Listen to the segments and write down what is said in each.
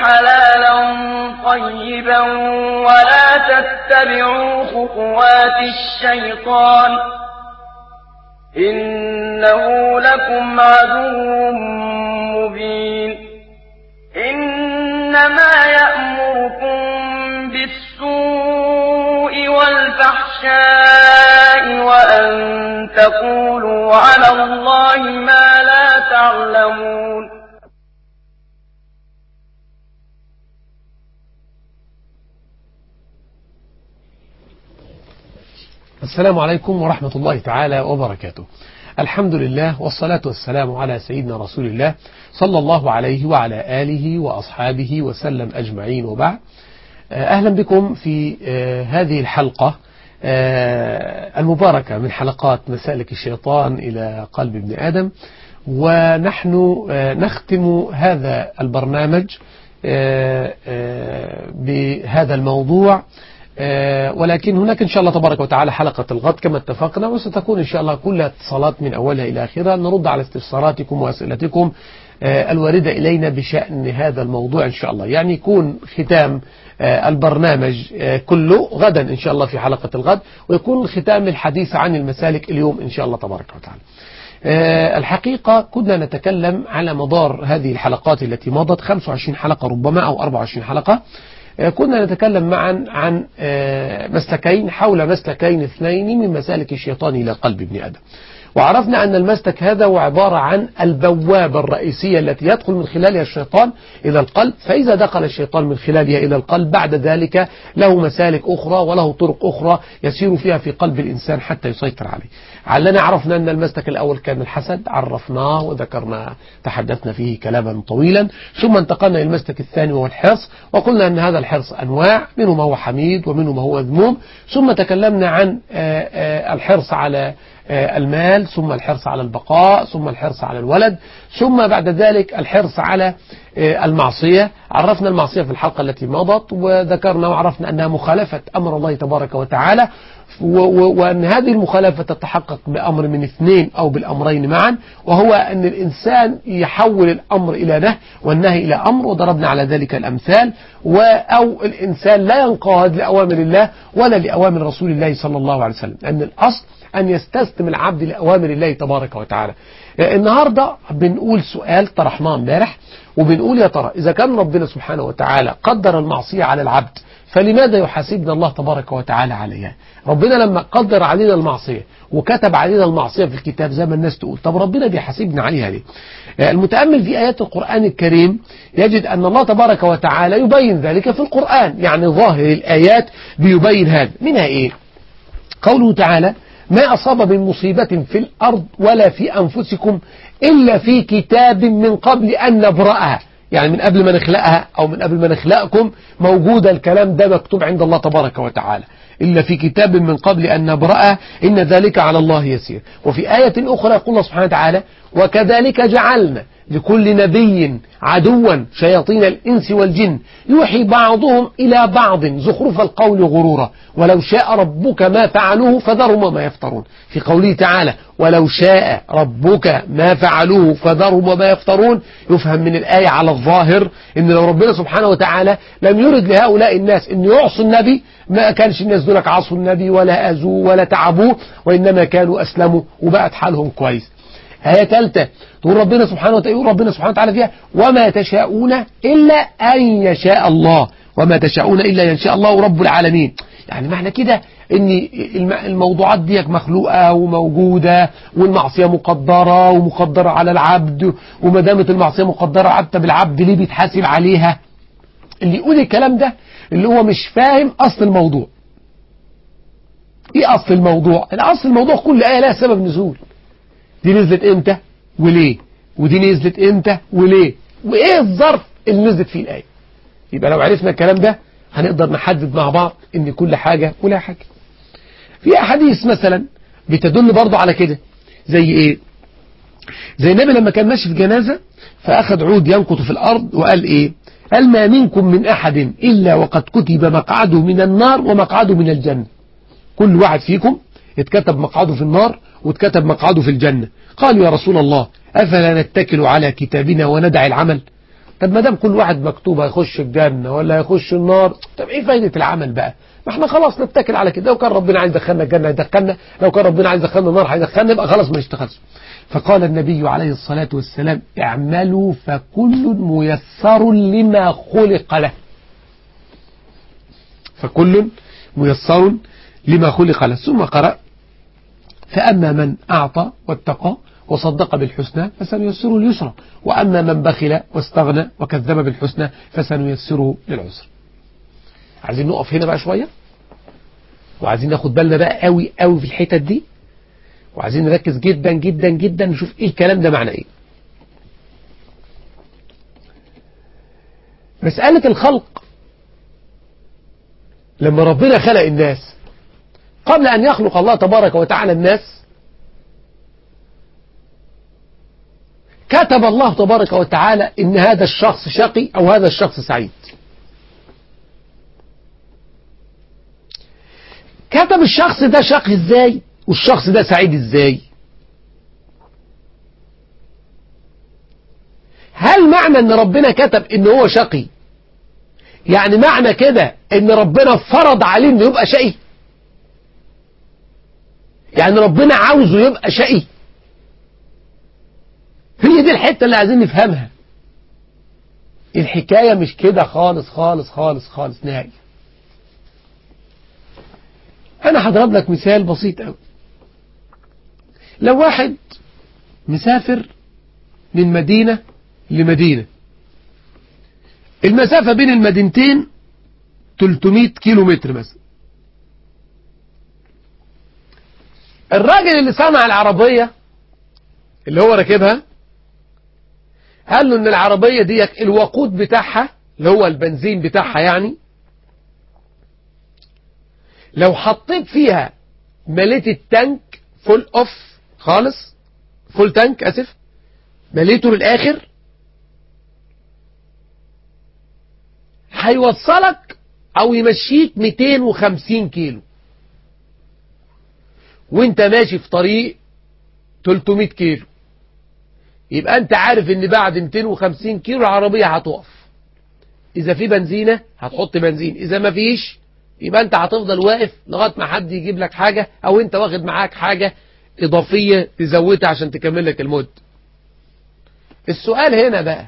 حلالا طيبا ولا تتبعوا خطوات الشيطان إنه لكم عدو مبين إنما يأمركم بالسوء والفحشاء وأن تقولوا على الله ما لا تعلمون السلام عليكم ورحمة الله تعالى وبركاته الحمد لله والصلاة والسلام على سيدنا رسول الله صلى الله عليه وعلى آله وأصحابه وسلم أجمعين وبعد أهلا بكم في هذه الحلقة المباركة من حلقات مسالك الشيطان إلى قلب ابن آدم ونحن نختم هذا البرنامج بهذا الموضوع ولكن هناك إن شاء الله تبارك وتعالى حلقة الغد كما اتفقنا وستكون إن شاء الله كلها اتصالات من أولها إلى آخرها نرد على استفساراتكم وأسئلتكم الواردة إلينا بشأن هذا الموضوع إن شاء الله يعني يكون ختام البرنامج كله غدا إن شاء الله في حلقة الغد ويكون ختام الحديث عن المسالك اليوم إن شاء الله تبارك وتعالى الحقيقة كنا نتكلم على مدار هذه الحلقات التي مضت 25 حلقة ربما أو 24 حلقة كنا نتكلم معا عن مسلكين حول مسلكين اثنين من مسالك الشيطان إلى قلب ابن آدم وعرفنا أن المسلك هذا هو عبارة عن البوابة الرئيسية التي يدخل من خلالها الشيطان إلى القلب فإذا دخل الشيطان من خلالها إلى القلب بعد ذلك له مسالك أخرى وله طرق أخرى يسير فيها في قلب الإنسان حتى يسيطر عليه علنا عرفنا أن المسلك الأول كان الحسد عرفناه وذكرنا تحدثنا فيه كلاما طويلا ثم انتقلنا إلى المسلك الثاني وهو الحرص وقلنا أن هذا الحرص أنواع منه ما هو حميد ومنه ما هو مذموم ثم تكلمنا عن الحرص على المال ثم الحرص على البقاء ثم الحرص على الولد ثم بعد ذلك الحرص على المعصية عرفنا المعصية في الحلقة التي مضت وذكرنا وعرفنا أنها مخالفة أمر الله تبارك وتعالى وأن هذه المخالفة تتحقق بأمر من اثنين أو بالأمرين معا وهو أن الإنسان يحول الأمر إلى نهي والنهي إلى أمر وضربنا على ذلك الأمثال أو الإنسان لا ينقاد لأوامر الله ولا لأوامر رسول الله صلى الله عليه وسلم أن الأصل أن يستسلم العبد لأوامر الله تبارك وتعالى النهاردة بنقول سؤال طرحناه امبارح وبنقول يا ترى إذا كان ربنا سبحانه وتعالى قدر المعصية على العبد فلماذا يحاسبنا الله تبارك وتعالى عليها ربنا لما قدر علينا المعصية وكتب علينا المعصية في الكتاب زي ما الناس تقول طب ربنا بيحاسبنا عليها ليه المتأمل في آيات القرآن الكريم يجد أن الله تبارك وتعالى يبين ذلك في القرآن يعني ظاهر الآيات بيبين هذا منها إيه قوله تعالى ما أصاب من مصيبة في الأرض ولا في أنفسكم إلا في كتاب من قبل أن نبرأها يعني من قبل ما نخلقها أو من قبل ما نخلقكم موجود الكلام ده مكتوب عند الله تبارك وتعالى إلا في كتاب من قبل أن نبرأه إن ذلك على الله يسير وفي آية أخرى يقول الله سبحانه وتعالى وكذلك جعلنا لكل نبي عدوا شياطين الإنس والجن يوحي بعضهم إلى بعض زخرف القول غرورا ولو شاء ربك ما فعلوه فذرهم وما يفترون في قوله تعالى ولو شاء ربك ما فعلوه فذرهم وما يفترون يفهم من الآية على الظاهر إن لو ربنا سبحانه وتعالى لم يرد لهؤلاء الناس أن يعصوا النبي ما كانش الناس دولك عصوا النبي ولا أذوه ولا تعبوه وإنما كانوا أسلموا وبقت حالهم كويس آية ثالثة تقول ربنا سبحانه وتعالى يقول ربنا سبحانه وتعالى فيها وما تشاءون إلا أن يشاء الله وما تشاءون إلا أن يشاء الله رب العالمين يعني معنى كده ان الموضوعات دي مخلوقة وموجودة والمعصية مقدرة ومقدرة على العبد وما دامت المعصية مقدرة عبد بالعبد ليه بيتحاسب عليها اللي يقول الكلام ده اللي هو مش فاهم أصل الموضوع ايه أصل الموضوع الأصل الموضوع كل آية لها سبب نزول دي نزلت امتى وليه ودي نزلت امتى وليه وايه الظرف اللي نزلت فيه الآية يبقى لو عرفنا الكلام ده هنقدر نحدد مع بعض ان كل حاجة ولا حاجة في احاديث مثلا بتدل برضه على كده زي ايه زي النبي لما كان ماشي في جنازة فاخذ عود ينقط في الارض وقال ايه قال ما منكم من احد الا وقد كتب مقعده من النار ومقعده من الجنة كل واحد فيكم اتكتب مقعده في النار واتكتب مقعده في الجنة قالوا يا رسول الله أفلا نتكل على كتابنا وندع العمل طب ما دام كل واحد مكتوب هيخش الجنة ولا هيخش النار طب ايه فايدة العمل بقى ما احنا خلاص نتكل على كده لو كان ربنا عايز يدخلنا الجنة يدخلنا لو كان ربنا عايز يدخلنا النار هيدخلنا يبقى خلاص ما نشتغلش فقال النبي عليه الصلاة والسلام اعملوا فكل ميسر لما خلق له فكل ميسر لما خلق له ثم قرأ فأما من أعطى واتقى وصدق بالحسنى فسنيسره اليسرى وأما من بخل واستغنى وكذب بالحسنى فسنيسره للعسر عايزين نقف هنا بقى شوية وعايزين ناخد بالنا بقى قوي قوي في الحتت دي وعايزين نركز جدا جدا جدا نشوف ايه الكلام ده معنى ايه مسألة الخلق لما ربنا خلق الناس قبل أن يخلق الله تبارك وتعالى الناس كتب الله تبارك وتعالى إن هذا الشخص شقي أو هذا الشخص سعيد كتب الشخص ده شقي ازاي والشخص ده سعيد ازاي هل معنى ان ربنا كتب ان هو شقي يعني معنى كده ان ربنا فرض عليه انه يبقى شقي يعني ربنا عاوزه يبقى شقي هي دي الحتة اللي عايزين نفهمها الحكاية مش كده خالص خالص خالص خالص نهائي أنا هضرب لك مثال بسيط قوي لو واحد مسافر من مدينة لمدينة المسافة بين المدينتين 300 كيلو متر مثلا الراجل اللي صنع العربية اللي هو راكبها قال له ان العربية دي الوقود بتاعها اللي هو البنزين بتاعها يعني لو حطيت فيها مليت التانك فول اوف خالص فول تانك اسف مليته للاخر هيوصلك او يمشيك 250 كيلو وانت ماشي في طريق 300 كيلو يبقى انت عارف ان بعد 250 كيلو العربية هتقف اذا في بنزينة هتحط بنزين اذا ما فيش يبقى انت هتفضل واقف لغاية ما حد يجيب لك حاجة او انت واخد معاك حاجة اضافية تزودها عشان تكمل لك المد السؤال هنا بقى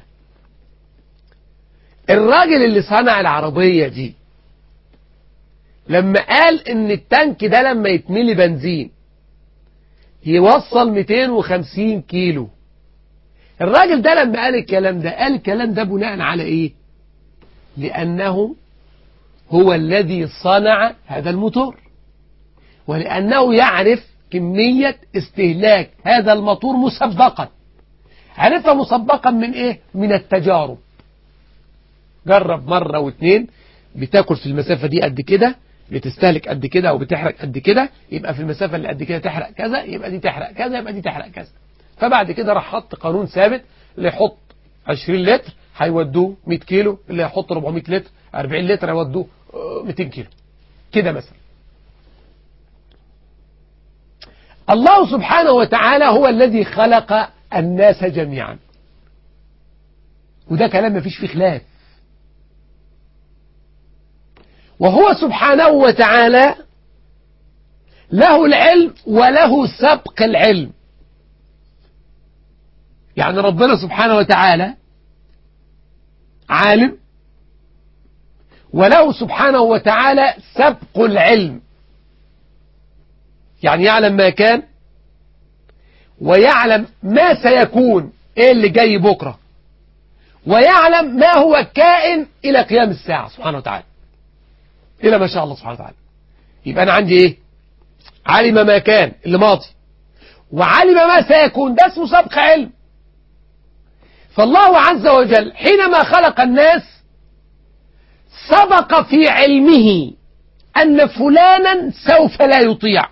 الراجل اللي صنع العربية دي لما قال ان التانك ده لما يتملي بنزين يوصل 250 كيلو الراجل ده لما قال الكلام ده قال الكلام ده بناء على ايه لانه هو الذي صنع هذا الموتور ولانه يعرف كمية استهلاك هذا الموتور مسبقا عرفها مسبقا من ايه من التجارب جرب مرة واثنين بتاكل في المسافة دي قد كده بتستهلك قد كده او بتحرق قد كده يبقى في المسافة اللي قد كده تحرق كذا يبقى دي تحرق كذا يبقى دي تحرق كذا فبعد كده راح حط قانون ثابت اللي يحط 20 لتر هيودوه 100 كيلو اللي يحط 400 لتر 40 لتر هيودوه 200 كيلو كده مثلا الله سبحانه وتعالى هو الذي خلق الناس جميعا وده كلام ما فيش فيه خلاف وهو سبحانه وتعالى له العلم وله سبق العلم يعني ربنا سبحانه وتعالى عالم وله سبحانه وتعالى سبق العلم يعني يعلم ما كان ويعلم ما سيكون ايه اللي جاي بكرة ويعلم ما هو كائن الى قيام الساعة سبحانه وتعالى الى ما شاء الله سبحانه وتعالى يبقى انا عندي ايه علم ما كان اللي ماضي وعلم ما سيكون ده اسمه سبق علم فالله عز وجل حينما خلق الناس سبق في علمه أن فلانا سوف لا يطيع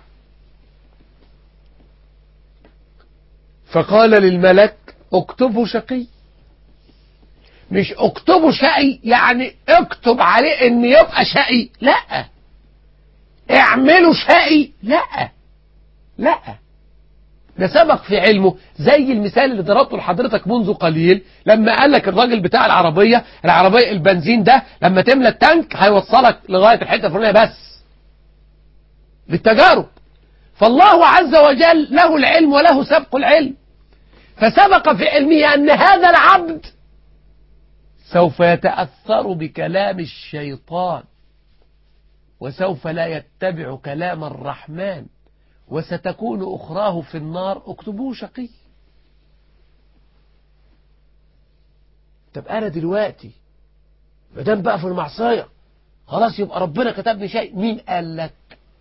فقال للملك اكتبه شقي مش اكتبه شقي يعني اكتب عليه ان يبقى شقي لا اعمله شقي لا لا ده سبق في علمه زي المثال اللي ضربته لحضرتك منذ قليل لما قال لك الراجل بتاع العربية العربية البنزين ده لما تملى التانك هيوصلك لغاية الحتة الفلانية بس للتجارب فالله عز وجل له العلم وله سبق العلم فسبق في علمه أن هذا العبد سوف يتأثر بكلام الشيطان وسوف لا يتبع كلام الرحمن وستكون أخراه في النار اكتبوه شقي طب أنا دلوقتي مدام بقى في المعصية خلاص يبقى ربنا كتب لي شيء مين قال لك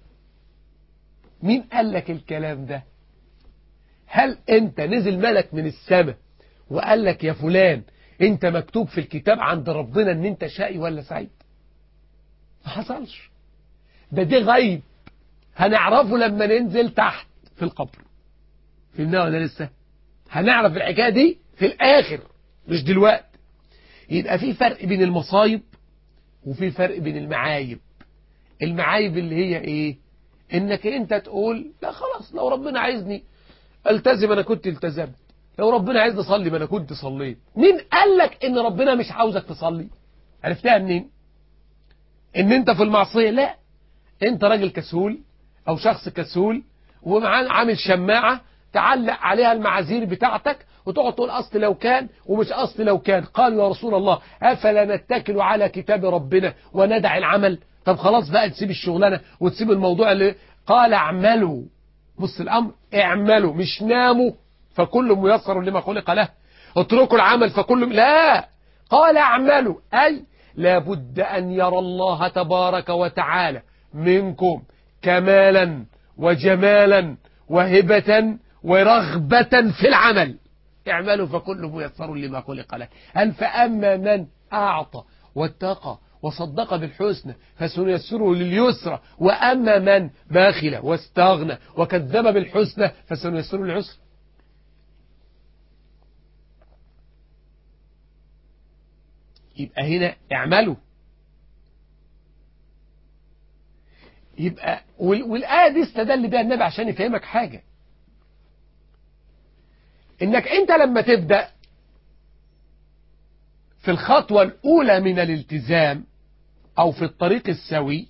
مين قال لك الكلام ده هل انت نزل ملك من السماء وقال لك يا فلان انت مكتوب في الكتاب عند ربنا ان انت شقي ولا سعيد ما حصلش ده دي غيب هنعرفه لما ننزل تحت في القبر فهمنا ولا لسه هنعرف الحكايه دي في الاخر مش دلوقتي يبقى في فرق بين المصايب وفي فرق بين المعايب المعايب اللي هي ايه انك انت تقول لا خلاص لو ربنا عايزني التزم انا كنت التزمت لو ربنا عايزني اصلي ما انا كنت صليت مين قال لك ان ربنا مش عاوزك تصلي عرفتها منين ان انت في المعصيه لا انت راجل كسول او شخص كسول ومعاه عامل شماعه تعلق عليها المعاذير بتاعتك وتقعد تقول اصل لو كان ومش اصل لو كان قالوا يا رسول الله افلا نتكل على كتاب ربنا وندع العمل طب خلاص بقى تسيب الشغلانه وتسيب الموضوع اللي قال اعملوا بص الامر اعملوا مش ناموا فكل ميسر لما خلق له اتركوا العمل فكل لا قال اعملوا اي لابد ان يرى الله تبارك وتعالى منكم كمالا وجمالا وهبة ورغبة في العمل اعملوا فكل ميسر لما خلق له أن فأما من أعطى واتقى وصدق بالحسنى فسنيسره لليسرى وأما من باخل واستغنى وكذب بالحسنى فسنيسره للعسرى يبقى هنا اعملوا يبقى والآية دي استدل بها النبي عشان يفهمك حاجة انك انت لما تبدأ في الخطوة الأولى من الالتزام أو في الطريق السوي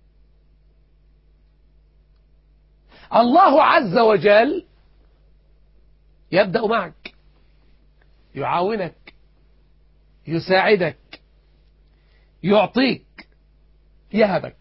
الله عز وجل يبدأ معك يعاونك يساعدك يعطيك يهبك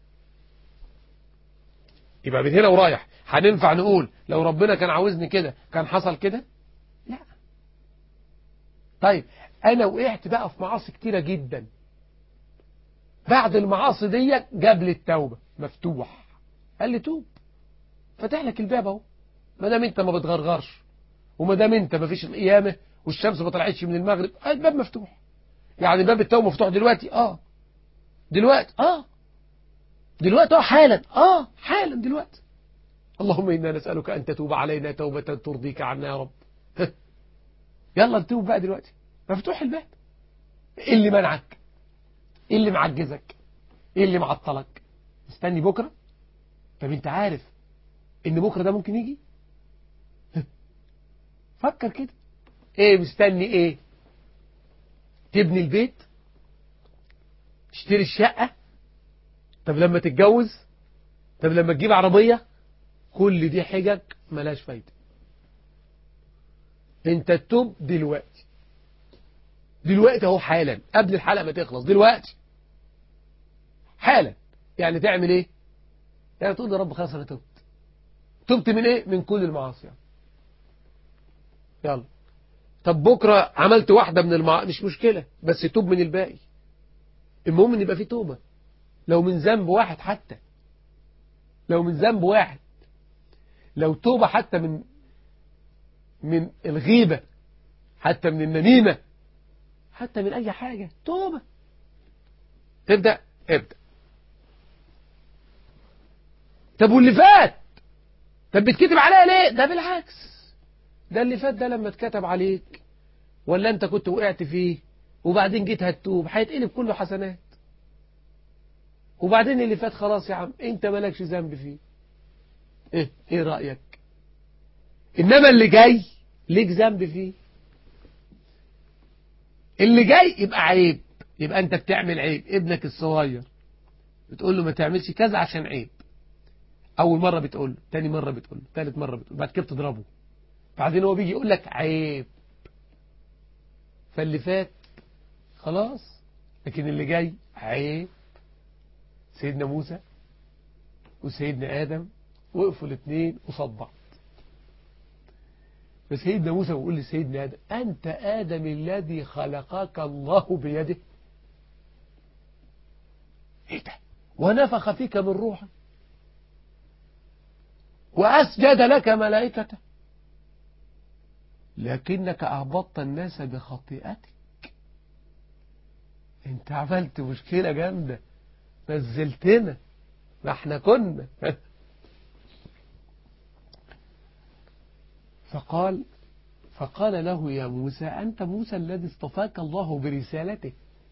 يبقى من هنا ورايح هننفع نقول لو ربنا كان عاوزني كده كان حصل كده لا طيب انا وقعت بقى في معاصي كتيرة جدا بعد المعاصي دي جاب لي التوبة مفتوح قال لي توب فتح لك الباب اهو ما دام انت ما بتغرغرش وما دام انت ما فيش القيامه والشمس ما طلعتش من المغرب الباب مفتوح يعني باب التوبه مفتوح دلوقتي اه دلوقتي اه دلوقتي اه حالا اه حالا دلوقتي اللهم انا نسالك ان تتوب علينا توبه ترضيك عنا يا رب يلا نتوب بقى دلوقتي مفتوح الباب ايه اللي منعك ايه اللي معجزك ايه اللي معطلك مستني بكره طب انت عارف ان بكره ده ممكن يجي فكر كده ايه مستني ايه تبني البيت تشتري الشقة طب لما تتجوز طب لما تجيب عربية كل دي حجج ملاش فايدة انت تتوب دلوقتي دلوقتي اهو حالا قبل الحلقة ما تخلص دلوقتي حالا يعني تعمل ايه يعني تقول يا رب خلاص انا تبت تبت من ايه من كل المعاصي يلا طب بكرة عملت واحدة من المعاصي مش مشكلة بس توب من الباقي المهم ان يبقى في توبة لو من ذنب واحد حتى لو من ذنب واحد لو توبة حتى من من الغيبة حتى من النميمة حتى من أي حاجة توبة تبدأ ابدأ طب واللي فات طب بتكتب عليا ليه ده بالعكس ده اللي فات ده لما اتكتب عليك ولا انت كنت وقعت فيه وبعدين جيت هتوب هيتقلب كله حسنات وبعدين اللي فات خلاص يا عم انت مالكش ذنب فيه ايه ايه رأيك إنما اللي جاي ليك ذنب فيه اللي جاي يبقى عيب يبقى أنت بتعمل عيب ابنك الصغير بتقول له ما تعملش كذا عشان عيب أول مرة بتقول له تاني مرة بتقول له تالت مرة بتقول له بعد كده بتضربه بعدين هو بيجي يقول لك عيب فاللي فات خلاص لكن اللي جاي عيب سيدنا موسى وسيدنا آدم وقفوا الاثنين قصاد بعض فسيدنا موسى بيقول لسيدنا آدم أنت آدم الذي خلقك الله بيده إيه ده ونفخ فيك من روحه وأسجد لك ملائكته لكنك أهبطت الناس بخطيئتك انت عملت مشكلة جامدة نزلتنا ما احنا كنا فقال فقال له يا موسى أنت موسى الذي اصطفاك الله برسالته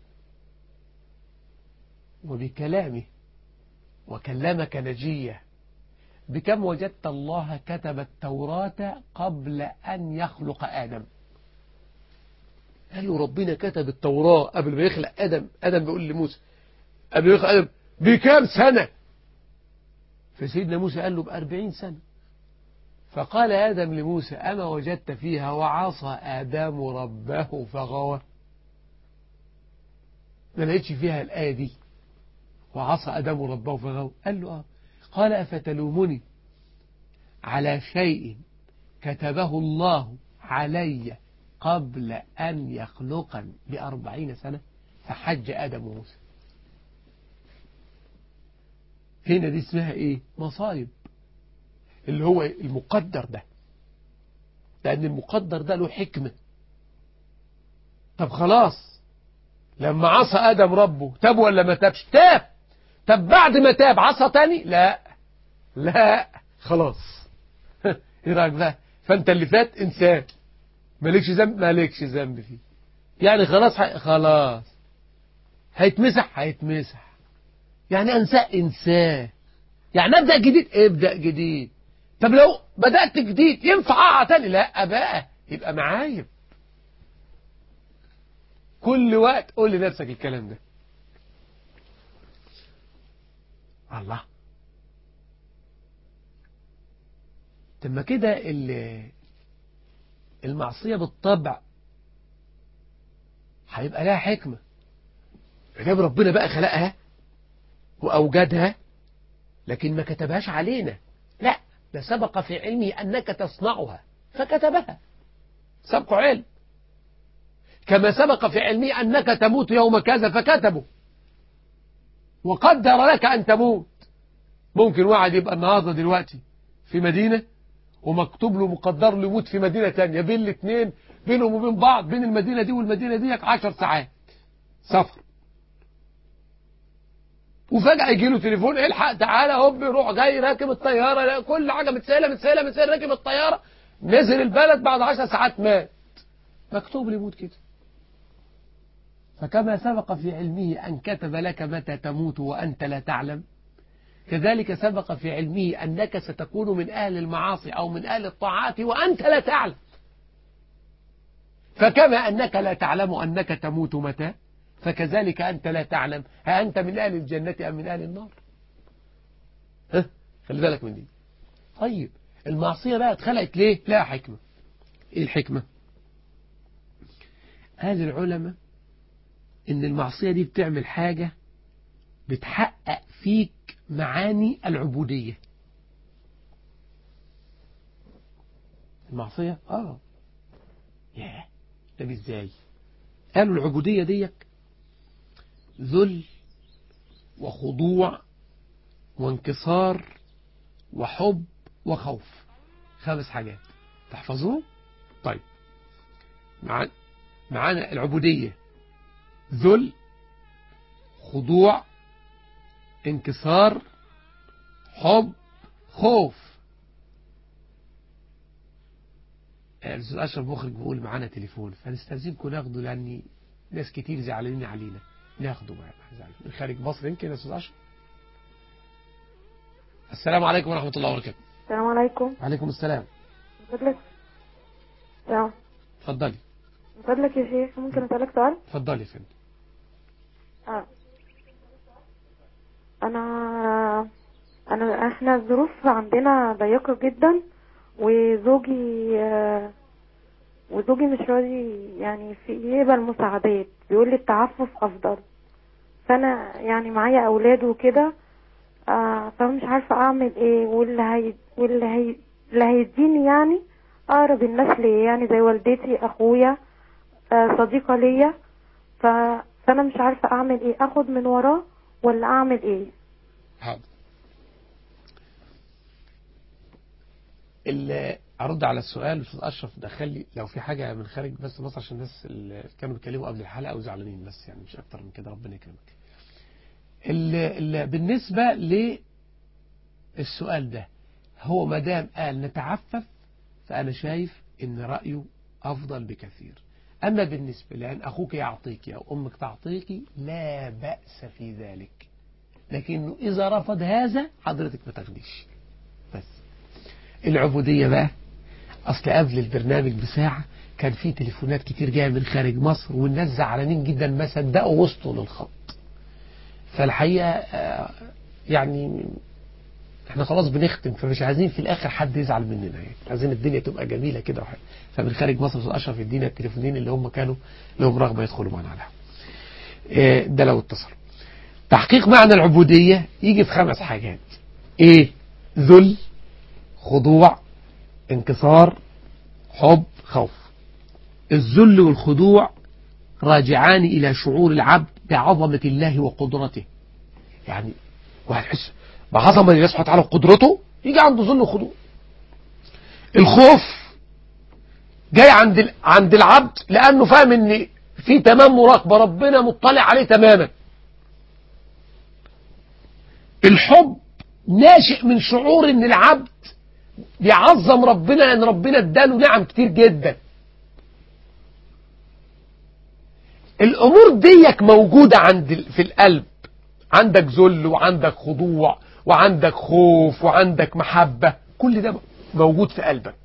وبكلامه وكلمك نجية بكم وجدت الله كتب التوراة قبل أن يخلق آدم قال له ربنا كتب التوراة قبل ما يخلق آدم آدم بيقول لموسى قبل ما يخلق آدم بكام سنة فسيدنا موسى قال له بأربعين سنة فقال آدم لموسى أما وجدت فيها وعصى آدم ربه فغوى ما لقيتش فيها الآية دي وعصى آدم ربه فغوى قال له آه قال أفتلومني على شيء كتبه الله علي قبل أن يخلقني بأربعين سنة فحج آدم وموسى هنا دي اسمها ايه مصايب اللي هو المقدر ده لأن المقدر ده له حكمة طب خلاص لما عصى آدم ربه تاب ولا ما تابش تاب طب بعد ما تاب عصى تاني لا لا خلاص ايه رايك بقى فانت اللي فات انسان مالكش ذنب مالكش ذنب فيه يعني خلاص ح... خلاص هيتمسح هيتمسح يعني انساه انساه يعني ابدا جديد ابدا جديد طب لو بدات جديد ينفع اقع تاني لا بقى يبقى معايب كل وقت قول لنفسك الكلام ده الله طب ما كده المعصية بالطبع هيبقى لها حكمة دام ربنا بقى خلقها وأوجدها لكن ما كتبهاش علينا لا ده سبق في علمه أنك تصنعها فكتبها سبق علم كما سبق في علمه أنك تموت يوم كذا فكتبه وقدر لك أن تموت ممكن واحد يبقى النهارده دلوقتي في مدينة ومكتوب له مقدر له يموت في مدينة تانية بين الاثنين بينهم وبين بعض بين المدينة دي والمدينة دي عشر ساعات سفر وفجأة يجي له تليفون الحق تعالى هوب يروح جاي راكب الطيارة لا كل حاجة متسهلة متسهلة متسهلة راكب الطيارة نزل البلد بعد عشر ساعات مات مكتوب له يموت كده فكما سبق في علمه أن كتب لك متى تموت وأنت لا تعلم كذلك سبق في علمه أنك ستكون من أهل المعاصي أو من أهل الطاعات وأنت لا تعلم فكما أنك لا تعلم أنك تموت متى فكذلك أنت لا تعلم ها أنت من أهل الجنة أم من أهل النار ها خلي بالك من دي طيب المعصية بقى اتخلقت ليه لا حكمة ايه الحكمة قال العلماء ان المعصية دي بتعمل حاجة بتحقق فيك معاني العبودية المعصية اه ياه ده ازاي قالوا العبودية ديك ذل وخضوع وانكسار وحب وخوف خمس حاجات تحفظوهم طيب معانا معانا العبودية ذل خضوع انكسار حب خوف الأستاذ أشرف مخرج بيقول معانا تليفون فنستلزمكم ناخده لأن ناس كتير زعلانين علينا ناخده معانا من خارج مصر يمكن يا أستاذ أشرف السلام عليكم ورحمة الله وبركاته السلام عليكم وعليكم السلام من فضلك يا اتفضلي من فضلك يا شيخ ممكن اسالك سؤال اتفضلي يا فندم اه انا انا احنا الظروف عندنا ضيقه جدا وزوجي آه، وزوجي مش راضي يعني في يقبل مساعدات بيقول لي التعفف افضل فانا يعني معايا اولاد وكده آه فمش عارفه اعمل ايه واللي هي واللي هي اللي هيديني يعني اقرب الناس ليا يعني زي والدتي اخويا آه صديقه ليا ف... فانا مش عارفه اعمل ايه اخد من وراه ولا اعمل ايه حاضر ال- ارد على السؤال استاذ اشرف دخل لي لو في حاجه من خارج بس بس عشان الناس اللي كانوا بيتكلموا قبل الحلقه وزعلانين بس يعني مش اكتر من كده ربنا يكرمك ال ال بالنسبه للسؤال ده هو ما دام قال نتعفف فانا شايف ان رايه افضل بكثير اما بالنسبه لان اخوك يعطيك او امك تعطيك لا باس في ذلك لكنه إذا رفض هذا حضرتك ما تاخديش بس العبودية بقى أصل قبل البرنامج بساعة كان في تليفونات كتير جاية من خارج مصر والناس زعلانين جدا ما صدقوا وسطوا للخط فالحقيقة آه، يعني احنا خلاص بنختم فمش عايزين في الاخر حد يزعل مننا يعني عايزين الدنيا تبقى جميله كده وحلوه فمن خارج مصر استاذ اشرف يدينا التليفونين اللي هم كانوا لهم رغبه يدخلوا معنا على الهوا. آه، ده لو اتصلوا تحقيق معنى العبودية يجي في خمس حاجات ايه ذل خضوع انكسار حب خوف الذل والخضوع راجعان إلى شعور العبد بعظمة الله وقدرته يعني واحد يحس بعظمة الله سبحانه وتعالى وقدرته يجي عنده ذل وخضوع الخوف جاي عند ال- عند العبد لأنه فاهم ان في تمام مراقبة ربنا مطلع عليه تماما الحب ناشئ من شعور ان العبد بيعظم ربنا لان ربنا اداله نعم كتير جدا الامور ديك موجودة عند ال- في القلب عندك ذل وعندك خضوع وعندك خوف وعندك محبة كل ده موجود في قلبك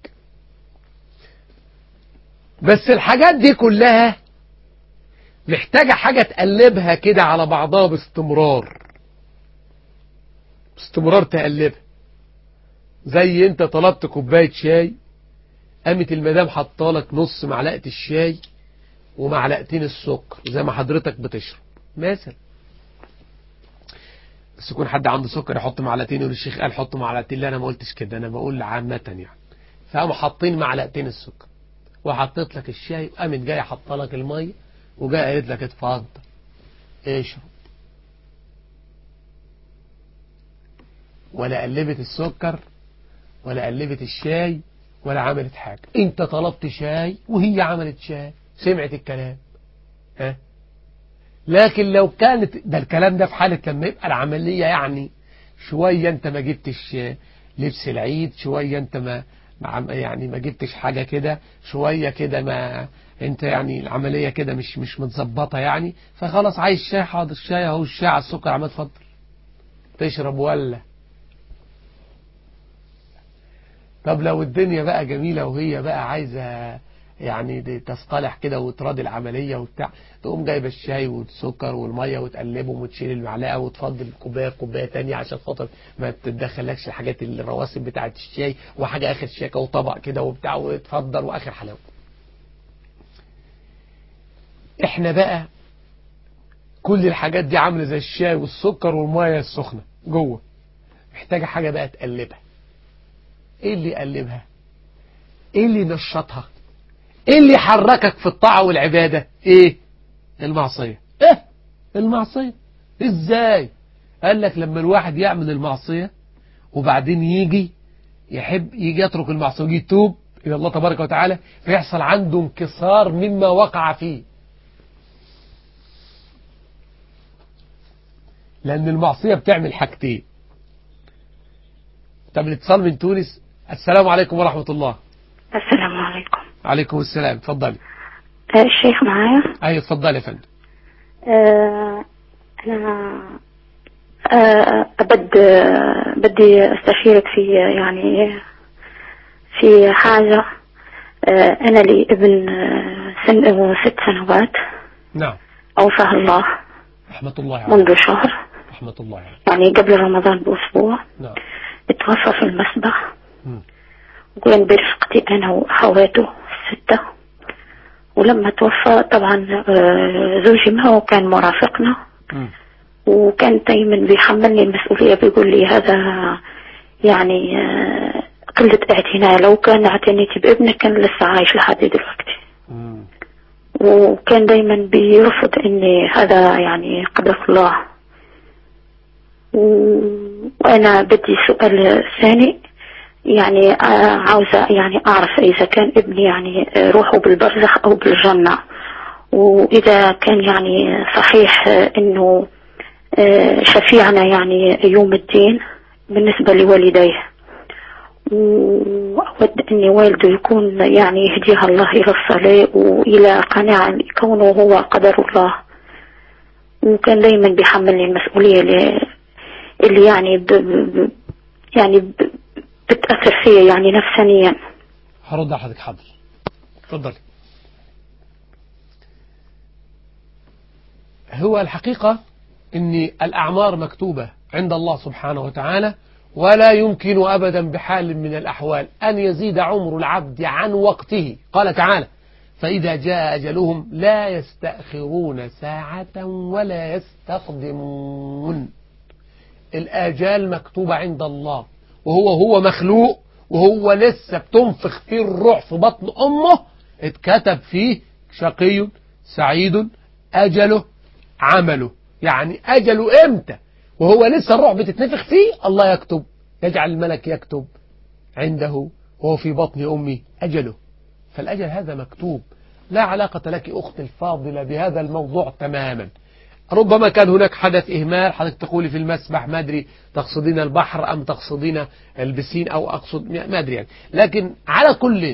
بس الحاجات دي كلها محتاجة حاجة تقلبها كده على بعضها باستمرار باستمرار تقلبها زي انت طلبت كوباية شاي قامت المدام حطالك نص معلقة الشاي ومعلقتين السكر زي ما حضرتك بتشرب مثلا بس يكون حد عنده سكر يحط معلقتين يقول الشيخ قال حط معلقتين لا انا ما قلتش كده انا بقول عامة يعني فقاموا حاطين معلقتين السكر وحطيت لك الشاي وقامت جايه حاطه لك الميه وجايه قالت لك اتفضل اشرب ولا قلبت السكر ولا قلبت الشاي ولا عملت حاجة انت طلبت شاي وهي عملت شاي سمعت الكلام ها لكن لو كانت ده الكلام ده في حالة لما يبقى العملية يعني شوية انت ما جبتش لبس العيد شوية انت ما ما- يعني ما جبتش حاجة كده شوية كده ما انت يعني العملية كده مش مش متظبطة يعني فخلاص عايز شاي حاضر الشاي اهو الشاي على السكر عمال اتفضل تشرب ولا طب لو الدنيا بقى جميلة وهي بقى عايزة يعني دي تصطلح كده وتراضي العملية وبتاع تقوم جايبة الشاي والسكر والمية وتقلبهم وتشيل المعلقة وتفضل كوباية كوباية تانية عشان خاطر ما تتدخلكش الحاجات الرواسب بتاعة الشاي وحاجة آخر شيكة وطبق كده وبتاع وتفضل وآخر حلاوة احنا بقى كل الحاجات دي عاملة زي الشاي والسكر والمية السخنة جوه محتاجة حاجة بقى تقلبها ايه اللي يقلبها ايه اللي ينشطها ايه اللي يحركك في الطاعة والعبادة ايه المعصية ايه المعصية ازاي قال لك لما الواحد يعمل المعصية وبعدين يجي يحب يجي يترك المعصية ويجي يتوب إلى الله تبارك وتعالى فيحصل عنده انكسار مما وقع فيه لأن المعصية بتعمل حاجتين طب الاتصال من تونس السلام عليكم ورحمة الله السلام عليكم عليكم السلام اتفضلي آه، الشيخ معايا ايوه اتفضلي يا فندم آه، أنا آه، أبد آه، بدي أستشيرك في يعني في حاجة آه، أنا لي ابن آه، سن آه، ست سنوات نعم أوفاه الله رحمة الله عليه منذ شهر رحمة الله عليه يعني قبل رمضان بأسبوع نعم اتوفى في المسبح مم. وكان برفقتي أنا وأخواته الستة ولما توفى طبعا آه، زوجي ما هو كان مرافقنا مم. وكان دايما بيحملني المسؤولية بيقول لي هذا يعني آه، قلة اعتناء لو كان اعتنيتي بابنك كان لسه عايش لحد دلوقتي مم. وكان دايما بيرفض ان هذا يعني قدر الله و- وانا بدي سؤال ثاني يعني آه، عاوزة يعني اعرف اذا كان ابني يعني آه، روحه بالبرزخ او بالجنة واذا كان يعني صحيح آه، انه آه، شفيعنا يعني يوم الدين بالنسبة لوالديه وأود أن والده يكون يعني يهديها الله إلى الصلاة وإلى قناعة كونه هو قدر الله وكان دايما بيحملني المسؤولية اللي, اللي يعني ب ب يعني ب بتأثر فيا يعني نفسانيا هرد على حضرتك حاضر اتفضلي هو الحقيقة ان الأعمار مكتوبة عند الله سبحانه وتعالى ولا يمكن أبدا بحال من الأحوال أن يزيد عمر العبد عن وقته قال تعالى فإذا جاء أجلهم لا يستأخرون ساعة ولا يستقدمون الآجال مكتوبة عند الله وهو هو مخلوق وهو لسه بتنفخ فيه الروح في بطن أمه اتكتب فيه شقي سعيد أجله عمله يعني أجله إمتى وهو لسه الروح بتتنفخ فيه الله يكتب يجعل الملك يكتب عنده وهو في بطن أمي أجله فالأجل هذا مكتوب لا علاقة لك أخت الفاضلة بهذا الموضوع تماما ربما كان هناك حدث إهمال حضرتك تقولي في المسبح ما أدري تقصدين البحر أم تقصدين البسين أو أقصد ما أدري يعني لكن على كل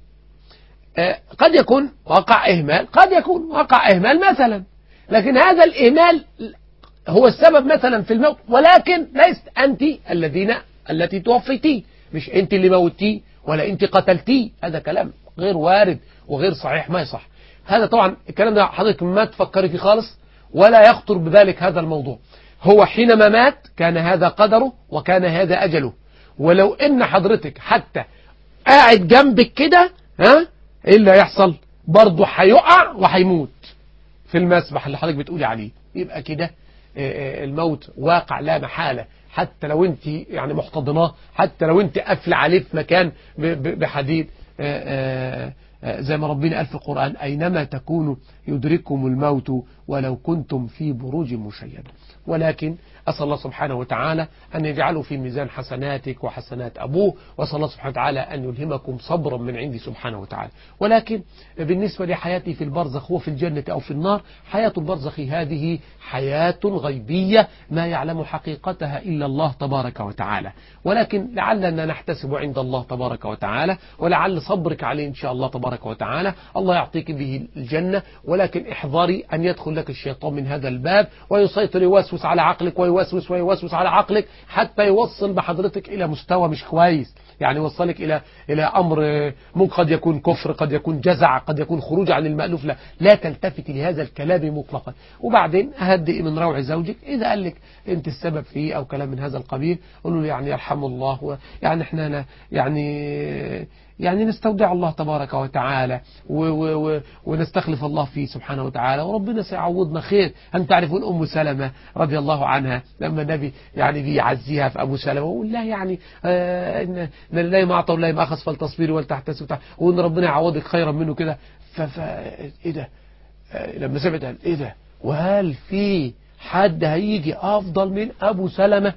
آه، قد يكون وقع إهمال قد يكون وقع إهمال مثلا لكن هذا الإهمال هو السبب مثلا في الموت ولكن ليست أنت الذين التي توفيتيه مش أنت اللي موتيه ولا أنت قتلتيه هذا كلام غير وارد وغير صحيح ما يصح هذا طبعا الكلام ده حضرتك ما تفكري فيه خالص ولا يخطر ببالك هذا الموضوع هو حينما مات كان هذا قدره وكان هذا أجله ولو إن حضرتك حتى قاعد جنبك كده ها ايه اللي هيحصل برضه هيقع وهيموت في المسبح اللي حضرتك بتقولي عليه يبقى كده آه، آه، الموت واقع لا محالة حتى لو انت يعني محتضناه حتى لو انت قافل عليه في مكان ب- ب- بحديد آه، آه، آه، زي ما ربنا قال في القرآن أينما تكونوا يدرككم الموت ولو كنتم في بروج مشيدة ولكن أسأل الله سبحانه وتعالى أن يجعله في ميزان حسناتك وحسنات أبوه وأسأل الله سبحانه وتعالى أن يلهمكم صبرا من عندي سبحانه وتعالى ولكن بالنسبة لحياتي في البرزخ هو في الجنة أو في النار حياة البرزخ هذه حياة غيبية ما يعلم حقيقتها إلا الله تبارك وتعالى ولكن لعلنا نحتسب عند الله تبارك وتعالى ولعل صبرك عليه إن شاء الله تبارك وتعالى الله يعطيك به الجنة ولكن احذري أن يدخل لك الشيطان من هذا الباب ويسيطر يوسوس على عقلك ويوسوس ويوسوس على عقلك حتى يوصل بحضرتك إلى مستوى مش كويس يعني يوصلك إلى إلى أمر ممكن قد يكون كفر قد يكون جزع قد يكون خروج عن المألوف لا لا تلتفت لهذا الكلام مطلقا وبعدين هدئ من روع زوجك إذا قال لك أنت السبب فيه أو كلام من هذا القبيل قولوا له يعني يرحم الله يعني احنا لا- يعني يعني نستودع الله تبارك وتعالى و و و ونستخلف الله فيه سبحانه وتعالى وربنا سيعوضنا خير أن تعرفون أم سلمة رضي الله عنها لما النبي يعني بيعزيها في أبو سلمة ويقول لا يعني آه إن إن لله ما أعطى ولله ما أخذ فلتصبري ولتحتسب وتع- وإن ربنا يعوضك خيرا منه كده ف ف- إيه ده آه، لما سمعت قال إيه ده وهل في حد هيجي أفضل من أبو سلمة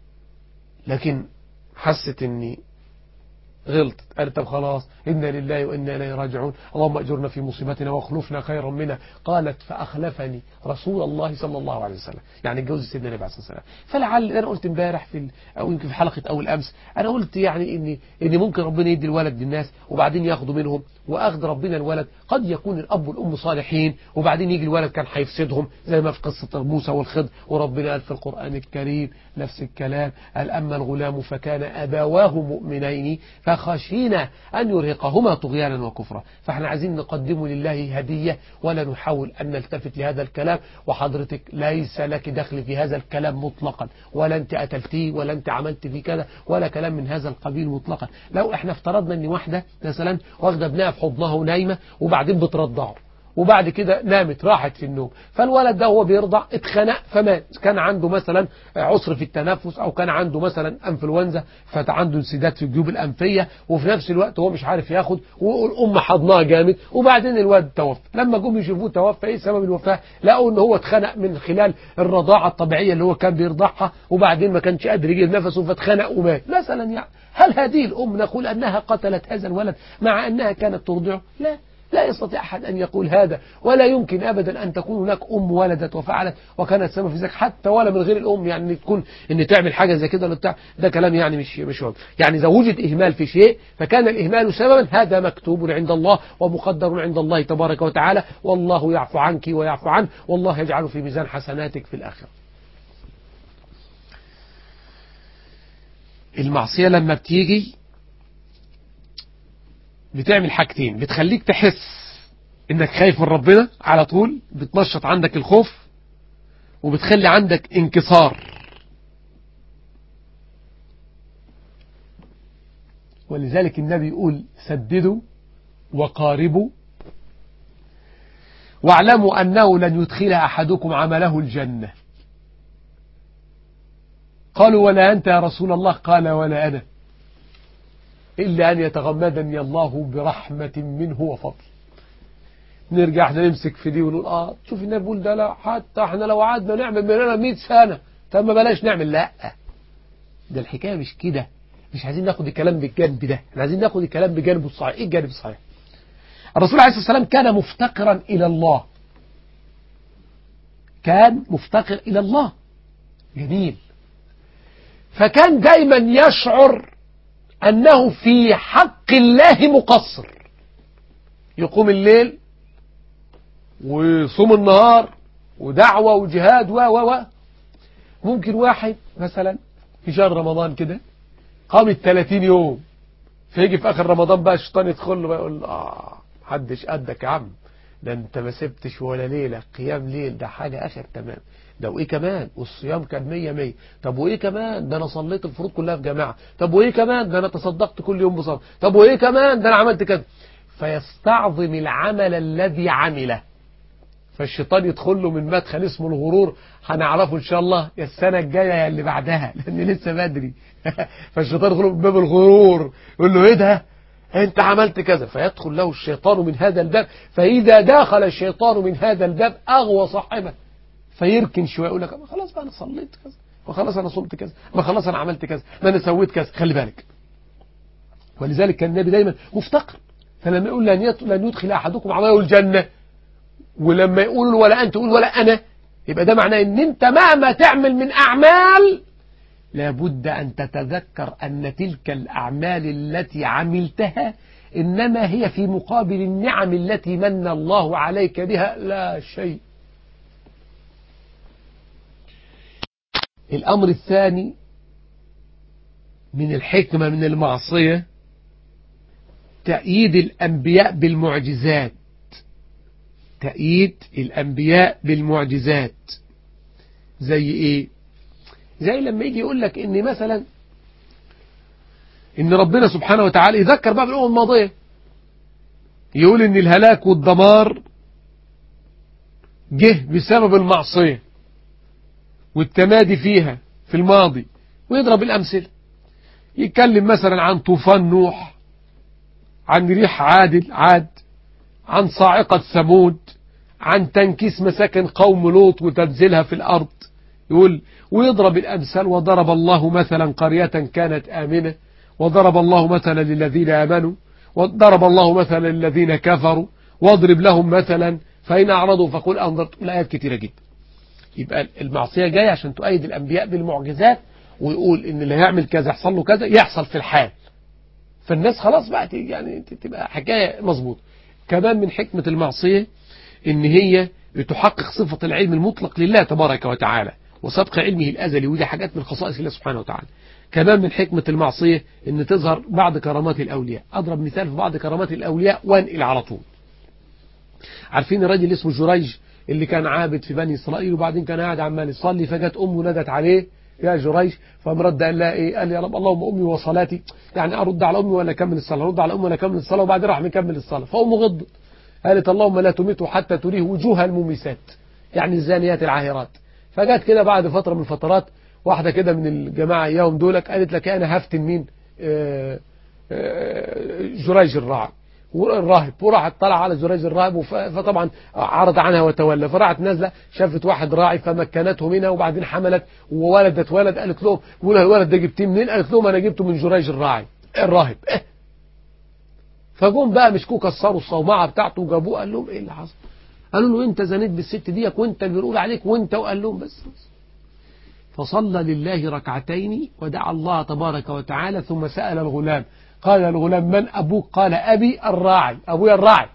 لكن حست إني غلطت قالت طب خلاص إنا لله وإنا إليه راجعون اللهم أجرنا في مصيبتنا واخلفنا خيرا منها قالت فأخلفني رسول الله صلى الله عليه وسلم يعني اتجوز سيدنا النبي عليه الصلاة والسلام فلعل أنا قلت امبارح في ال- أو يمكن في حلقة أول أمس أنا قلت يعني إن إن ممكن ربنا يدي الولد للناس وبعدين ياخدوا منهم وأخذ ربنا الولد قد يكون الأب والأم صالحين وبعدين يجي الولد كان هيفسدهم زي ما في قصة موسى والخضر وربنا قال في القرآن الكريم نفس الكلام قال أما الغلام فكان أبواه مؤمنين فخ خشينا أن يرهقهما طغيانا وكفرا فاحنا عايزين نقدمه لله هدية ولا نحاول أن نلتفت لهذا الكلام وحضرتك ليس لك دخل في هذا الكلام مطلقا ولا أنت قتلتيه ولا أنت عملت فيه كذا ولا كلام من هذا القبيل مطلقا لو احنا افترضنا أن واحدة مثلا واخدة ابنها في حضنها ونايمة وبعدين بترضعه وبعد كده نامت راحت في النوم فالولد ده هو بيرضع اتخنق فمات كان عنده مثلا عسر في التنفس او كان عنده مثلا انفلونزا فعنده انسداد في الجيوب الانفيه وفي نفس الوقت هو مش عارف ياخد والام حضناه جامد وبعدين الولد توفى لما جم يشوفوه توفى ايه سبب الوفاه لقوا ان هو اتخنق من خلال الرضاعه الطبيعيه اللي هو كان بيرضعها وبعدين ما كانش قادر يجيب نفسه فاتخنق ومات مثلا يعني هل هذه الام نقول انها قتلت هذا الولد مع انها كانت ترضعه لا لا يستطيع أحد أن يقول هذا ولا يمكن أبدا أن تكون هناك أم ولدت وفعلت وكانت سبب في ذلك حتى ولا من غير الأم يعني تكون أن تعمل حاجة زي كده ولا بتاع ده كلام يعني مش مش واضح يعني إذا وجد إهمال في شيء فكان الإهمال سببا هذا مكتوب عند الله ومقدر عند الله تبارك وتعالى والله يعفو عنك ويعفو عنه والله يجعل في ميزان حسناتك في الآخرة المعصية لما بتيجي بتعمل حاجتين بتخليك تحس انك خايف من ربنا على طول بتنشط عندك الخوف وبتخلي عندك انكسار ولذلك النبي يقول سددوا وقاربوا واعلموا أنه لن يدخل أحدكم عمله الجنة قالوا ولا أنت يا رسول الله قال ولا أنا إلا أن يتغمدني الله برحمة منه وفضل نرجع احنا نمسك في دي ونقول اه شوف النبي بيقول ده لا حتى احنا لو قعدنا نعمل مننا 100 سنة طب ما بلاش نعمل لا ده الحكاية مش كده مش عايزين ناخد الكلام بالجانب ده احنا عايزين ناخد الكلام بجانبه الصحيح ايه الجانب الصحيح الرسول عليه الصلاة والسلام كان مفتقرا إلى الله كان مفتقر إلى الله جميل فكان دايما يشعر أنه في حق الله مقصر يقوم الليل ويصوم النهار ودعوة وجهاد و و و ممكن واحد مثلا في شهر رمضان كده قام ال 30 يوم فيجي في آخر رمضان بقى الشيطان يدخل له بقى يقول له آه محدش قدك يا عم ده انت ما سبتش ولا ليلة قيام ليل ده حاجة آخر تمام ده وإيه كمان والصيام كان مية مية طب وإيه كمان ده أنا صليت الفروض كلها في جماعة طب وإيه كمان ده أنا تصدقت كل يوم بصلاة طب وإيه كمان ده أنا عملت كذا فيستعظم العمل الذي عمله فالشيطان يدخل له من مدخل اسمه الغرور هنعرفه ان شاء الله يا السنة الجاية يا اللي بعدها لان لسه بدري فالشيطان يدخل من باب الغرور يقول له ايه ده انت عملت كذا فيدخل له الشيطان من هذا الباب فاذا دخل الشيطان من هذا الباب اغوى صاحبه فيركن شويه يقول لك خلاص بقى انا صليت كذا وخلاص انا صمت كذا ما خلاص انا عملت كذا ما انا سويت كذا خلي بالك ولذلك كان النبي دايما مفتقر فلما يقول لن لن يدخل احدكم عمله الجنه ولما يقول ولا أنت تقول ولا أنا يبقى ده معناه أن أنت مهما تعمل من أعمال لابد أن تتذكر أن تلك الأعمال التي عملتها إنما هي في مقابل النعم التي من الله عليك بها لا شيء الأمر الثاني من الحكمة من المعصية تأييد الأنبياء بالمعجزات تأييد الأنبياء بالمعجزات زي إيه زي لما يجي يقول لك إن مثلا إن ربنا سبحانه وتعالى يذكر بقى بالأمم الماضية يقول إن الهلاك والدمار جه بسبب المعصية والتمادي فيها في الماضي ويضرب الأمثلة يتكلم مثلا عن طوفان نوح عن ريح عادل عاد عن صاعقة ثمود عن تنكيس مساكن قوم لوط وتنزيلها في الأرض يقول ويضرب الأمثال وضرب الله مثلا قرية كانت آمنة وضرب الله مثلا للذين آمنوا وضرب الله مثلا للذين كفروا واضرب لهم مثلا فإن أعرضوا فقل أنظرت الآيات كتيرة جدا يبقى المعصية جاية عشان تؤيد الأنبياء بالمعجزات ويقول إن اللي هيعمل كذا يحصل له كذا يحصل في الحال فالناس خلاص بقى يعني تبقى حكاية مظبوطه كمان من حكمة المعصية ان هي بتحقق صفة العلم المطلق لله تبارك وتعالى وسبق علمه الأزلي ودي حاجات من خصائص الله سبحانه وتعالى كمان من حكمة المعصية ان تظهر بعض كرامات الأولياء أضرب مثال في بعض كرامات الأولياء وانقل على طول عارفين الراجل اسمه جريج اللي كان عابد في بني إسرائيل وبعدين كان قاعد عمال يصلي فجت أمه نادت عليه يا جريج فقام رد قال لها ايه قال يا رب اللهم امي وصلاتي يعني ارد على امي ولا اكمل الصلاه ارد على امي ولا اكمل الصلاه وبعدين راح مكمل الصلاه فامه غضت قالت اللهم لا تميته حتى تريه وجوه المميسات يعني الزانيات العاهرات فجت كده بعد فتره من الفترات واحده كده من الجماعه اياهم دولك قالت لك انا هفتن مين آه، آه، جريج الراعي الراهب وراحت طلع على زريج الراهب وف- فطبعا عرض عنها وتولى فراحت نازله شافت واحد راعي فمكنته منها وبعدين حملت وولدت ولد قالت لهم بيقول لها الولد ده جبتيه منين؟ قالت لهم انا جبته من جريج الراعي الراهب إيه؟ فجم بقى مسكوه كسروا الصومعه بتاعته وجابوه قال لهم ايه اللي حصل؟ قالوا له انت زنيت بالست ديك وانت اللي بنقول عليك وانت وقال لهم بس, بس فصلى لله ركعتين ودعا الله تبارك وتعالى ثم سأل الغلام قال الغلام من أبوك قال أبي الراعي أبويا الراعي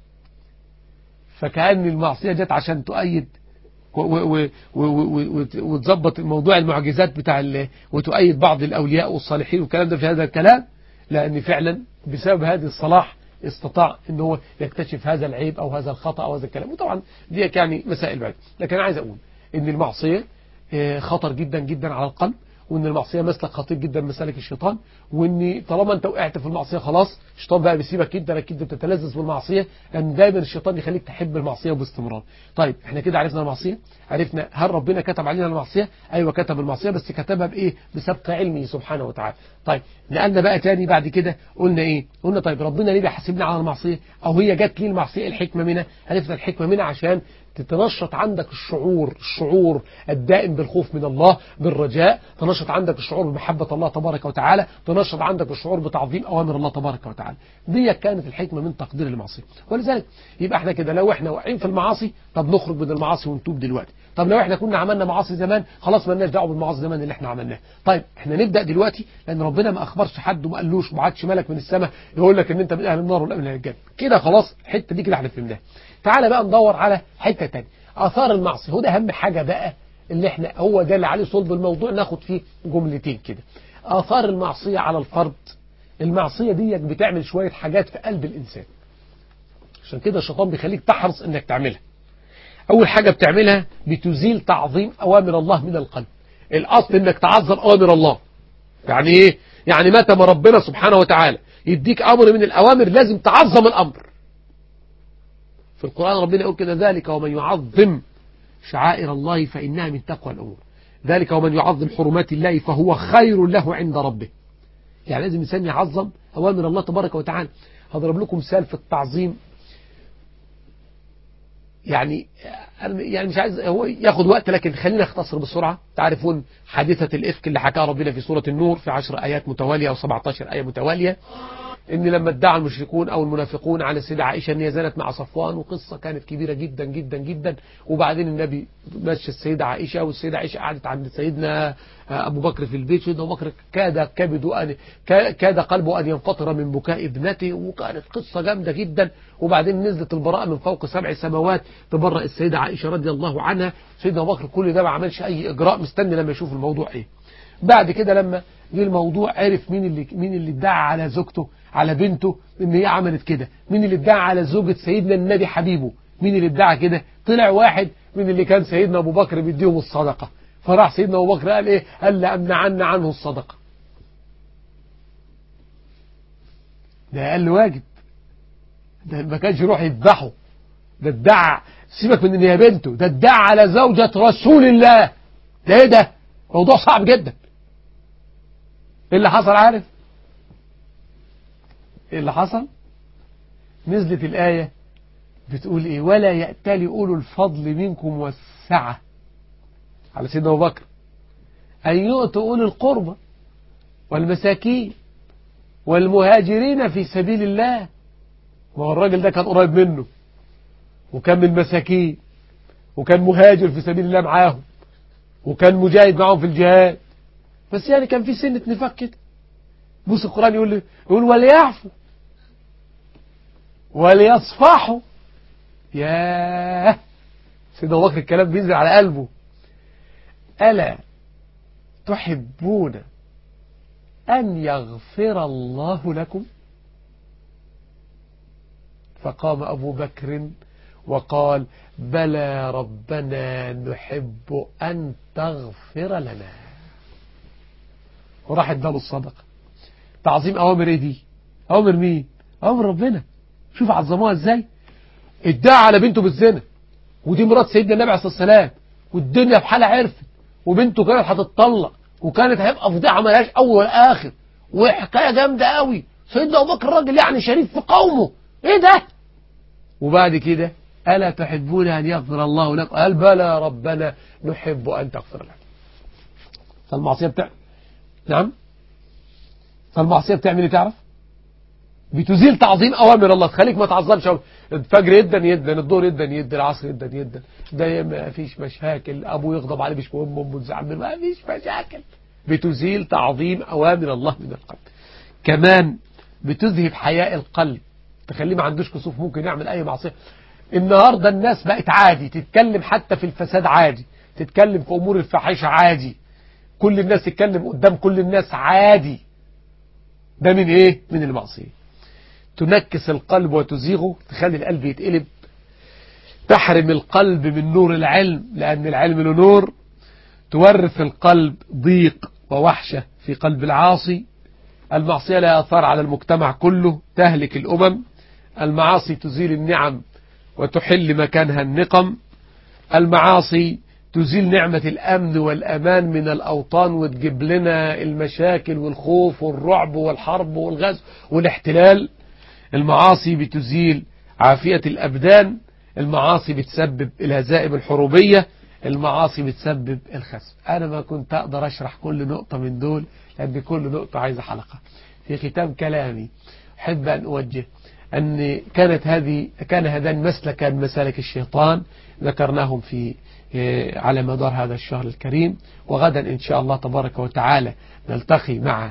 فكأن المعصية جت عشان تؤيد و- و- و- و- و- وت- وتظبط موضوع المعجزات بتاع ال- وتؤيد بعض الأولياء والصالحين والكلام ده في هذا الكلام لأن فعلا بسبب هذه الصلاح استطاع ان هو يكتشف هذا العيب او هذا الخطأ او هذا الكلام وطبعا دي يعني مسائل بعد لكن انا عايز اقول ان المعصية آه، خطر جدا جدا على القلب وان المعصيه مسلك خطير جدا من مسالك الشيطان وان طالما انت وقعت في المعصيه خلاص الشيطان بقى بيسيبك جدا اكيد بتتلذذ بالمعصيه لان دايما الشيطان يخليك تحب المعصيه وباستمرار طيب احنا كده عرفنا المعصيه عرفنا هل ربنا كتب علينا المعصيه ايوه كتب المعصيه بس كتبها بايه بسبق علمه سبحانه وتعالى طيب نقلنا بقى تاني بعد كده قلنا ايه قلنا طيب ربنا ليه بيحاسبنا على المعصيه او هي جت ليه المعصيه الحكمه منها عرفنا الحكمه منها عشان تتنشط عندك الشعور الشعور الدائم بالخوف من الله بالرجاء تنشط عندك الشعور بمحبة الله تبارك وتعالى تنشط عندك الشعور بتعظيم أوامر الله تبارك وتعالى دي كانت الحكمة من تقدير المعصية ولذلك يبقى احنا كده لو احنا واقعين في المعاصي طب نخرج من المعاصي ونتوب دلوقتي طب لو احنا كنا عملنا معاصي زمان خلاص مالناش دعوه بالمعاصي زمان اللي احنا عملناها طيب احنا نبدا دلوقتي لان ربنا ما اخبرش حد وما قالوش وما عادش ملك من السماء يقول لك ان انت من اهل النار ولا من اهل الجنه كده خلاص الحته دي كده احنا فهمناها تعالى بقى ندور على حته ثانيه اثار المعصيه هو ده اهم حاجه بقى اللي احنا هو ده اللي عليه صلب الموضوع ناخد فيه جملتين كده اثار المعصيه على الفرد المعصيه دي بتعمل شويه حاجات في قلب الانسان عشان كده الشيطان بيخليك تحرص انك تعملها اول حاجه بتعملها بتزيل تعظيم اوامر الله من القلب الاصل انك تعظم اوامر الله يعني ايه يعني متى ما ربنا سبحانه وتعالى يديك امر من الاوامر لازم تعظم الامر في القرآن ربنا يقول كده ذلك ومن يعظم شعائر الله فإنها من تقوى الأمور ذلك ومن يعظم حرمات الله فهو خير له عند ربه يعني لازم الإنسان يعظم أوامر الله تبارك وتعالى هضرب لكم مثال في التعظيم يعني يعني مش عايز هو ياخد وقت لكن خلينا نختصر بسرعة تعرفون حادثة الإفك اللي حكاها ربنا في سورة النور في عشر آيات متوالية أو 17 آية متوالية ان لما ادعى المشركون او المنافقون على السيدة عائشة ان هي زنت مع صفوان وقصة كانت كبيرة جدا جدا جدا وبعدين النبي مشى السيدة عائشة والسيدة عائشة قعدت عند سيدنا ابو بكر في البيت سيدنا ابو بكر كاد كبده ان كاد قلبه ان ينفطر من بكاء ابنته وكانت قصة جامدة جدا وبعدين نزلت البراءة من فوق سبع سماوات تبرأ السيدة عائشة رضي الله عنها سيدنا ابو بكر كل ده ما عملش اي اجراء مستني لما يشوف الموضوع ايه بعد كده لما جه الموضوع عرف مين اللي مين اللي ادعى على زوجته على بنته ان هي عملت كده مين اللي ادعى على زوجة سيدنا النبي حبيبه مين اللي ادعى كده طلع واحد من اللي كان سيدنا ابو بكر بيديهم الصدقة فراح سيدنا ابو بكر قال ايه قال لأمنعن عنه الصدقة ده اقل واجب ده ما كانش يروح يذبحه ده ادعى سيبك من ان هي بنته ده ادعى على زوجة رسول الله ده ايه ده موضوع صعب جدا ايه اللي حصل عارف ايه اللي حصل نزلت الآية بتقول ايه ولا يأتلي أولو الفضل منكم والسعة على سيدنا أبو بكر أن يؤتوا أولي القربى والمساكين والمهاجرين في سبيل الله ما هو الراجل ده كان قريب منه وكان من مساكين وكان مهاجر في سبيل الله معاهم وكان مجاهد معاهم في الجهاد بس يعني كان في سنة نفاق كده بص القرآن يقول لي يقول وليعفوا وليصفحوا ياه سيدنا أبو بكر الكلام بينزل على قلبه ألا تحبون أن يغفر الله لكم فقام أبو بكر وقال بلى ربنا نحب أن تغفر لنا وراح اداله الصدقة تعظيم أوامر ايه دي أوامر مين أوامر ربنا شوف عظموها ازاي ادعى على بنته بالزنا ودي مرات سيدنا النبي عليه الصلاة والسلام والدنيا بحالها عرفت وبنته كانت هتتطلق وكانت هيبقى فضيحة ملهاش أول ولا آخر وحكاية جامدة قوي سيدنا أبو بكر راجل يعني شريف في قومه إيه ده وبعد كده ألا تحبون أن يغفر الله لكم قال بلى ربنا نحب أن تغفر لنا فالمعصية بتاع نعم فالمعصية بتعمل ايه تعرف بتزيل تعظيم أوامر الله تخليك ما تعظمش الفجر يدا يدا الظهر يدا يدا العصر يدا يدا ده ما فيش مشاكل أبوه يغضب عليه مش مهم أمه تزعل ما فيش مشاكل بتزيل تعظيم أوامر الله من القلب كمان بتذهب حياء القلب تخليه ما عندوش كسوف ممكن يعمل أي معصية النهاردة الناس بقت عادي تتكلم حتى في الفساد عادي تتكلم في أمور الفاحشة عادي كل الناس تتكلم قدام كل الناس عادي ده من ايه من المعصية تنكس القلب وتزيغه تخلي القلب يتقلب تحرم القلب من نور العلم لأن العلم له نور تورث القلب ضيق ووحشة في قلب العاصي المعصية لها أثار على المجتمع كله تهلك الأمم المعاصي تزيل النعم وتحل مكانها النقم المعاصي تزيل نعمة الأمن والأمان من الأوطان وتجيب لنا المشاكل والخوف والرعب والحرب والغزو والاحتلال المعاصي بتزيل عافية الأبدان المعاصي بتسبب الهزائم الحروبية المعاصي بتسبب الخسف أنا ما كنت أقدر أشرح كل نقطة من دول لأن كل نقطة عايزة حلقة في ختام كلامي أحب أن أوجه أن كانت هذه كان هذان مسلكا مسالك الشيطان ذكرناهم في على مدار هذا الشهر الكريم وغدا إن شاء الله تبارك وتعالى نلتقي مع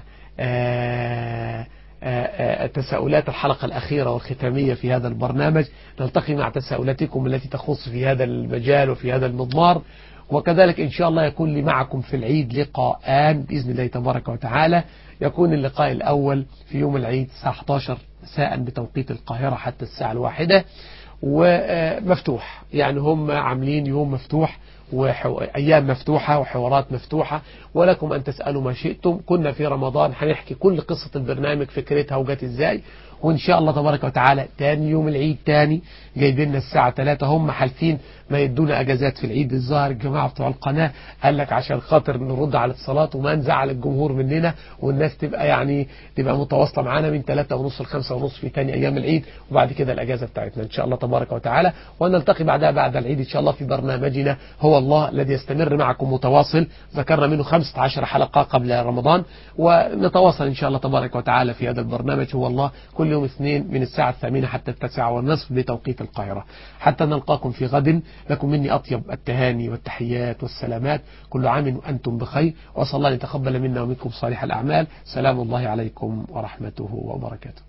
تساؤلات الحلقة الأخيرة والختامية في هذا البرنامج نلتقي مع تساؤلاتكم التي تخص في هذا المجال وفي هذا المضمار وكذلك إن شاء الله يكون لي معكم في العيد لقاءان بإذن الله تبارك وتعالى يكون اللقاء الأول في يوم العيد الساعة 11 مساء بتوقيت القاهرة حتى الساعة الواحدة ومفتوح يعني هم عاملين يوم مفتوح وأيام مفتوحة وحوارات مفتوحة ولكم أن تسألوا ما شئتم كنا في رمضان هنحكي كل قصة البرنامج فكرتها وجات إزاي وإن شاء الله تبارك وتعالى تاني يوم العيد تاني جايبين الساعة 3 هم حالفين ما يدونا أجازات في العيد الظاهر الجماعة بتوع القناة قال لك عشان خاطر نرد على الاتصالات وما نزعل الجمهور مننا والناس تبقى يعني تبقى متواصلة معانا من 3 ونص ل 5 ونص في تاني أيام العيد وبعد كده الأجازة بتاعتنا إن شاء الله تبارك وتعالى ونلتقي بعدها بعد العيد إن شاء الله في برنامجنا هو الله الذي يستمر معكم متواصل ذكرنا منه 15 حلقة قبل رمضان ونتواصل إن شاء الله تبارك وتعالى في هذا البرنامج هو الله كل يوم اثنين من الساعة الثامنة حتى التاسعة والنصف بتوقيت القاهرة حتى نلقاكم في غد لكم مني أطيب التهاني والتحيات والسلامات كل عام وأنتم بخير وأسأل الله أن يتقبل منا ومنكم صالح الأعمال سلام الله عليكم ورحمته وبركاته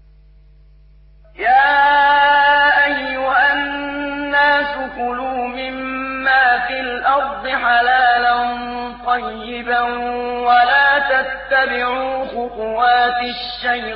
يا أيها الناس كلوا مما في الأرض حلالا طيبا ولا تتبعوا خطوات الشيطان